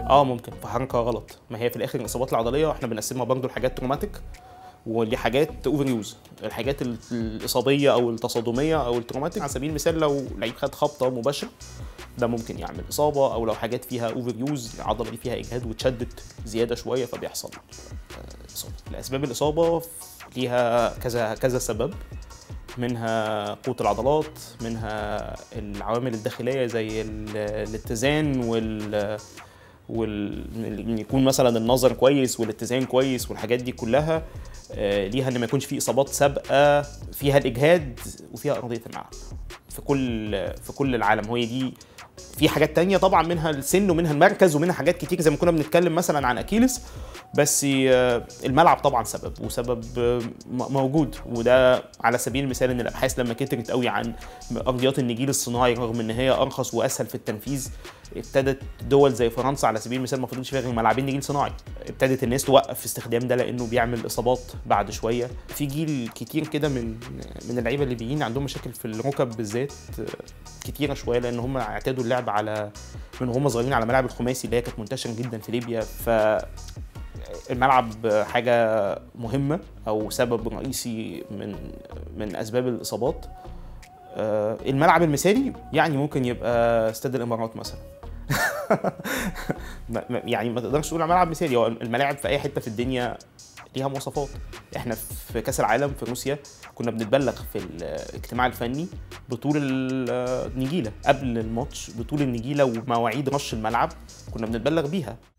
اه ممكن في حركه غلط ما هي في الاخر الاصابات العضليه احنا بنقسمها برضه لحاجات تروماتيك ودي حاجات اوفر يوز الحاجات ال- الاصابيه او التصادميه او التروماتيك على سبيل المثال لو لعيب خد خبطه مباشره ده ممكن يعمل اصابه او لو حاجات فيها اوفر يوز العضله دي فيها اجهاد واتشدت زياده شويه فبيحصل آه، اصابه لاسباب الاصابه ليها كذا كذا سبب منها قوة العضلات منها العوامل الداخلية زي ال- الاتزان وال وال إن يكون مثلا النظر كويس والاتزان كويس والحاجات دي كلها آه، ليها ان ما يكونش في اصابات سابقه فيها الاجهاد وفيها ارضيه الملعب في كل في كل العالم هي دي في حاجات تانية طبعا منها السن ومنها المركز ومنها حاجات كتير زي ما كنا بنتكلم مثلا عن اكيلس بس آه، الملعب طبعا سبب وسبب آه، م- موجود وده على سبيل المثال ان الابحاث لما كترت قوي عن ارضيات النجيل الصناعي رغم ان هي ارخص واسهل في التنفيذ ابتدت دول زي فرنسا على سبيل المثال ما فضلش فيها غير ملعبين نجيل صناعي ابتدت الناس توقف في استخدام ده لانه بيعمل اصابات بعد شويه في جيل كتير كده من من اللعيبه الليبيين عندهم مشاكل في الركب بالذات آه، كتيره شويه لان هم اعتادوا اللعب على من هم صغيرين على ملاعب الخماسي اللي هي كانت منتشره جدا في ليبيا ف الملعب حاجه مهمه او سبب رئيسي من من اسباب الاصابات آه، الملعب المثالي يعني ممكن يبقى استاد الامارات مثلا ما- ما- يعني ما تقدرش تقول على ملعب مثالي هو الملاعب في اي حته في الدنيا ليها مواصفات احنا في كاس العالم في روسيا كنا بنتبلغ في الاجتماع الفني بطول النجيله قبل الماتش بطول النجيله ومواعيد رش الملعب كنا بنتبلغ بيها